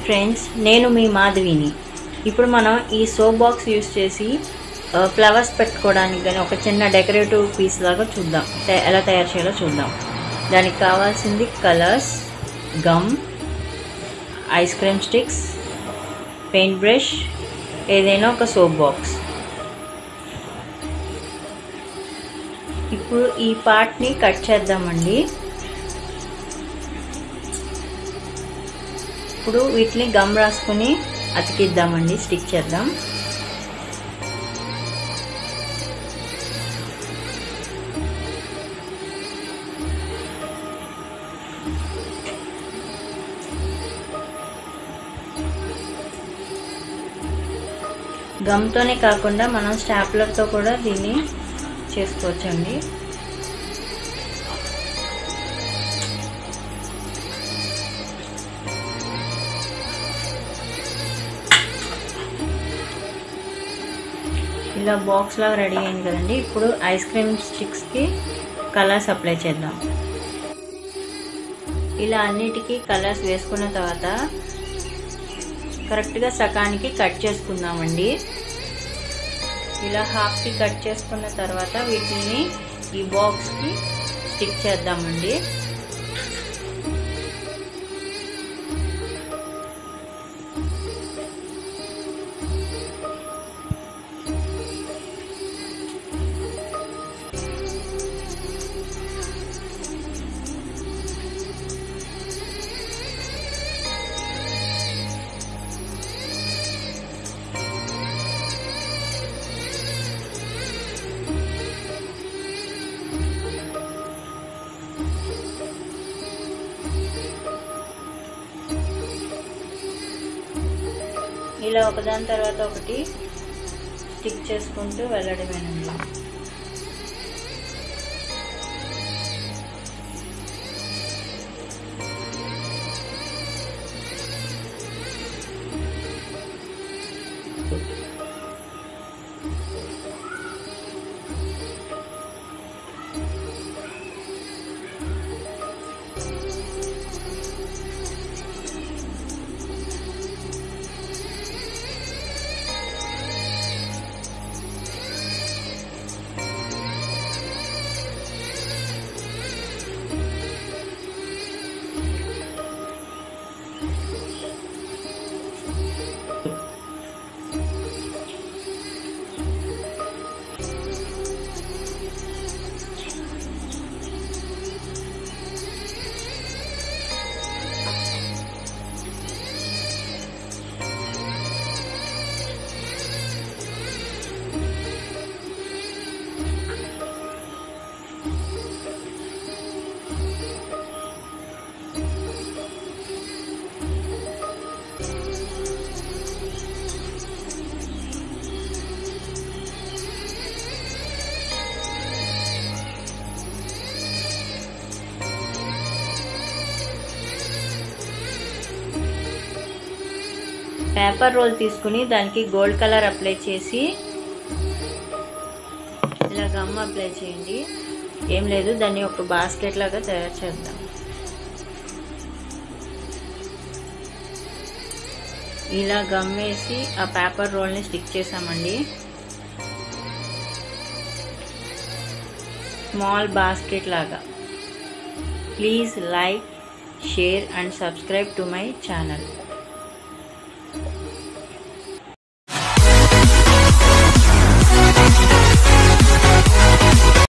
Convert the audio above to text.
friends నేను మీ మాధవిని ఇప్పుడు మనం ఈ సోప్ బాక్స్ యూస్ చేసి ఆ, ఫ్లవర్స్ పెట్టుకోవడానికి కానీ ఒక చిన్న డెకరేటివ్ పీస్ లాగా చూద్దాం తే- ఎలా తయారు చేయాలో చూద్దాం దానికి కావాల్సింది colours gum ice cream sticks paint brush ఏదైనా ఒక సోప్ బాక్స్ ఇప్పుడు ఈ పార్ట్ని కట్ చేద్దామండి ఇప్పుడు వీటిని గమ్ రాసుకుని అతికిద్దామండి స్టిక్ చేద్దాం గమ్తోనే కాకుండా మనం స్టాప్లర్తో కూడా దీన్ని చేసుకోవచ్చండి ఇలా బాక్స్ లాగా రెడీ అయింది కదండి ఇప్పుడు ఐస్ క్రీమ్ స్టిక్స్కి కలర్స్ అప్లై చేద్దాం ఇలా అన్నిటికీ కలర్స్ వేసుకున్న తర్వాత కరెక్ట్గా సకానికి కట్ చేసుకుందామండి ఇలా హాఫ్కి కట్ చేసుకున్న తర్వాత వీటిని ఈ బాక్స్కి స్టిక్ చేద్దామండి ఇలా ఒకదాని తర్వాత ఒకటి స్టిక్ చేసుకుంటూ వెళ్ళడమేనండి పేపర్ రోల్ తీసుకుని దానికి గోల్డ్ కలర్ అప్లై చేసి ఇలా గమ్ అప్లై చేయండి ఏం లేదు దాన్ని ఒక బాస్కెట్ లాగా తయారు చేద్దాం ఇలా గమ్ వేసి ఆ పేపర్ రోల్ని స్టిక్ చేసామండి స్మాల్ బాస్కెట్ లాగా please like share and subscribe to my channel